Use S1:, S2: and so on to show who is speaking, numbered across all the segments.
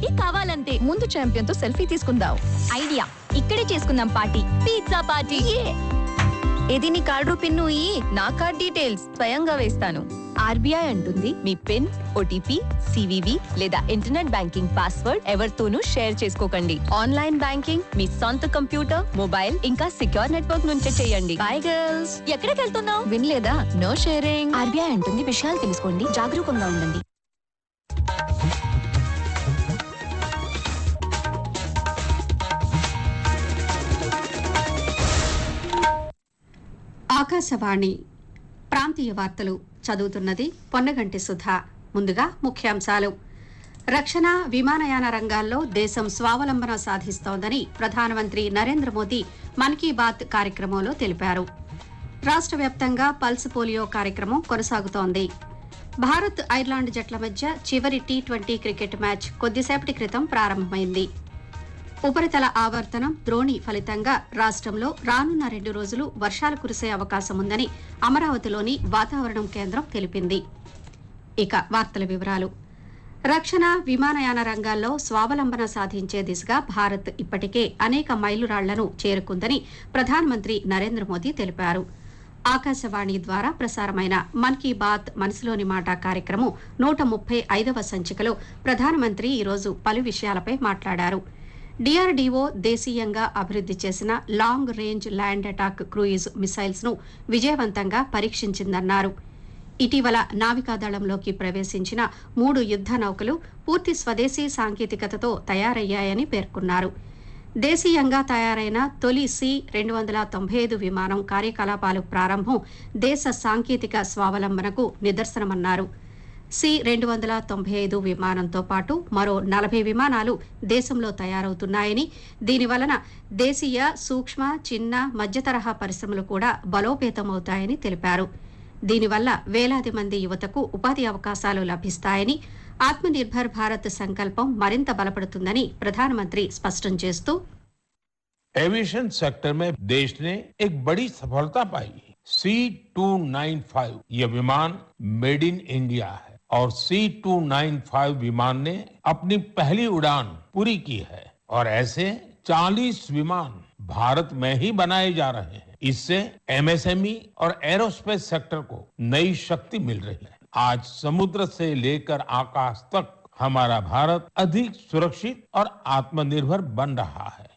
S1: party కావాలంతే
S2: ముందు champion తో selfie తీసుకుందాం
S1: ఐడియా ఇక్కడే చేసుకుందాం పార్టీ పిజ్జా పార్టీ
S2: ఇది నీ కార్డు పిన్ను ఈ నా కార్డ్ డీటెయిల్స్ స్వయంగా వేస్తాను ఆర్బీఐ అంటుంది మీ పిన్ ఓటీపీ సివివి లేదా ఇంటర్నెట్ బ్యాంకింగ్ పాస్వర్డ్ ఎవరితోనూ షేర్ చేసుకోకండి ఆన్లైన్ బ్యాంకింగ్ మీ సొంత కంప్యూటర్ మొబైల్ ఇంకా సిక్యూర్ నెట్వర్క్ నుంచే చేయండి బై గర్ల్స్
S1: ఎక్కడికి వెళ్తున్నావు
S2: వినలేదా నో షేరింగ్
S1: ఆర్బీఐ అంటుంది విషయాలు తెలుసుకోండి జాగరూకంగా ఉండండి
S3: ఆకాశవాణి ప్రాంతీయ వార్తలు చదువుతున్నది పొన్నగంటి సుధా ముందుగా ముఖ్యాంశాలు రక్షణ విమానయాన రంగాల్లో దేశం స్వావలంబన సాధిస్తోందని ప్రధానమంత్రి నరేంద్ర మోదీ మన్ కీ బాత్ కార్యక్రమంలో తెలిపారు రాష్ట్ర వ్యాప్తంగా పల్స్ పోలియో కార్యక్రమం కొనసాగుతోంది భారత్ ఐర్లాండ్ జట్ల మధ్య చివరి టీ ట్వంటీ క్రికెట్ మ్యాచ్ కొద్దిసేపటి క్రితం ప్రారంభమైంది ఉపరితల ఆవర్తనం ద్రోణి ఫలితంగా రాష్ట్రంలో రానున్న రెండు రోజులు వర్షాలు కురిసే అవకాశం ఉందని అమరావతిలోని వాతావరణం కేంద్రం తెలిపింది ఇక వార్తల వివరాలు రక్షణ విమానయాన రంగాల్లో స్వావలంబన సాధించే దిశగా భారత్ ఇప్పటికే అనేక మైలురాళ్లను చేరుకుందని ప్రధానమంత్రి నరేంద్ర మోదీ తెలిపారు ఆకాశవాణి ద్వారా ప్రసారమైన మన్ కీ బాత్ మనసులోని మాట కార్యక్రమం నూట ముప్పై ఐదవ సంచికలో ప్రధానమంత్రి ఈరోజు పలు విషయాలపై మాట్లాడారు డిఆర్డీఓ దేశీయంగా అభివృద్ది చేసిన long range land attack cruise missiles ను విజయవంతంగా పరీక్షించిందన్నారు ఇటీవల నావికాదళంలోకి ప్రవేశించిన మూడు యుద్ధ నౌకలు పూర్తి స్వదేశీ సాంకేతికతతో తయారయ్యాయని పేర్కొన్నారు దేశీయంగా తయారైన తొలి సి రెండు వందల తొంభై ఐదు విమానం కార్యకలాపాలు ప్రారంభం దేశ సాంకేతిక స్వావలంబనకు నిదర్శనమన్నారు సి రెండు వందల తొంభై ఐదు విమానంతో పాటు మరో నలభై విమానాలు దేశంలో తయారవుతున్నాయని దీనివలన దేశీయ సూక్ష్మ చిన్న మధ్య తరహా పరిశ్రమలు కూడా బలోపేతమవుతాయని తెలిపారు దీనివల్ల వేలాది మంది యువతకు ఉపాధి అవకాశాలు లభిస్తాయని ఆత్మనిర్భర్ భారత్ సంకల్పం మరింత బలపడుతుందని ప్రధానమంత్రి స్పష్టం చేస్తూ
S4: एविएशन सेक्टर में देश ने एक बड़ी सफलता पाई सी टू नाइन फाइव ये विमान मेड इन इंडिया है और सी टू नाइन फाइव विमान ने अपनी पहली उड़ान पूरी की है और ऐसे 40 विमान भारत में ही बनाए जा रहे हैं इससे एमएसएमई और एरोस्पेस सेक्टर को नई शक्ति मिल रही है आज समुद्र से लेकर आकाश तक हमारा भारत अधिक सुरक्षित और आत्मनिर्भर बन रहा है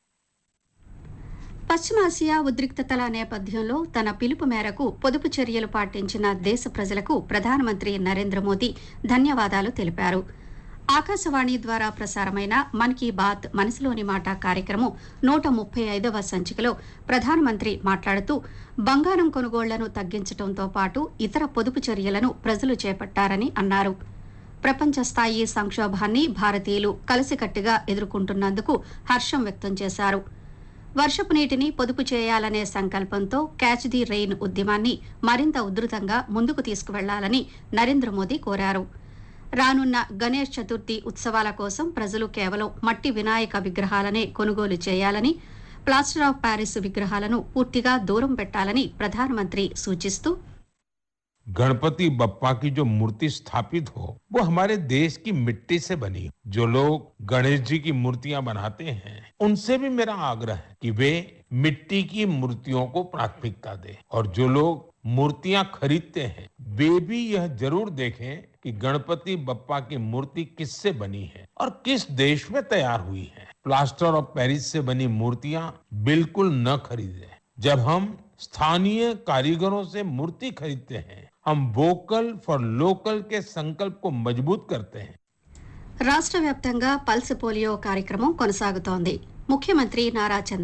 S3: పశ్చిమాసియా ఉద్రిక్తతల నేపథ్యంలో తన పిలుపు మేరకు పొదుపు చర్యలు పాటించిన దేశ ప్రజలకు ప్రధానమంత్రి నరేంద్ర మోదీ ధన్యవాదాలు తెలిపారు ఆకాశవాణి ద్వారా ప్రసారమైన మన్ కీ బాత్ మనసులోని మాట కార్యక్రమం నూట ముప్పై ఐదవ సంచికలో ప్రధానమంత్రి మాట్లాడుతూ బంగారం కొనుగోళ్లను తగ్గించడంతో పాటు ఇతర పొదుపు చర్యలను ప్రజలు చేపట్టారని అన్నారు ప్రపంచ స్థాయి సంక్షోభాన్ని భారతీయులు కలిసికట్టుగా ఎదుర్కొంటున్నందుకు హర్షం వ్యక్తం చేశారు వర్షపు నీటిని పొదుపు చేయాలనే సంకల్పంతో క్యాచ్ ది రెయిన్ ఉద్యమాన్ని మరింత ఉధృతంగా ముందుకు తీసుకువెళ్లాలని నరేంద్ర మోదీ కోరారు రానున్న గణేష్ చతుర్థి ఉత్సవాల కోసం ప్రజలు కేవలం మట్టి వినాయక విగ్రహాలనే కొనుగోలు చేయాలని ప్లాస్టర్ ఆఫ్ ప్యారిస్ విగ్రహాలను పూర్తిగా దూరం పెట్టాలని ప్రధానమంత్రి సూచిస్తూ
S4: गणपति बप्पा की जो मूर्ति स्थापित हो वो हमारे देश की मिट्टी से बनी हो जो लोग गणेश जी की मूर्तियां बनाते हैं उनसे भी मेरा आग्रह है कि वे मिट्टी की मूर्तियों को प्राथमिकता दें और जो लोग मूर्तियां खरीदते हैं वे भी यह जरूर देखें कि गणपति बप्पा की मूर्ति किससे बनी है और किस देश में तैयार हुई है प्लास्टर ऑफ पेरिस से बनी मूर्तियां बिल्कुल न खरीदें जब हम स्थानीय कारीगरों से मूर्ति खरीदते हैं हम वोकल फॉर लोकल के संकल्प को मजबूत करते हैं
S3: రాష్ట్ర వ్యాప్తంగా పల్స్ పోలియో కార్యక్రమం కొనసాగుతోంది ముఖ్యమంత్రి నారా చంద్ర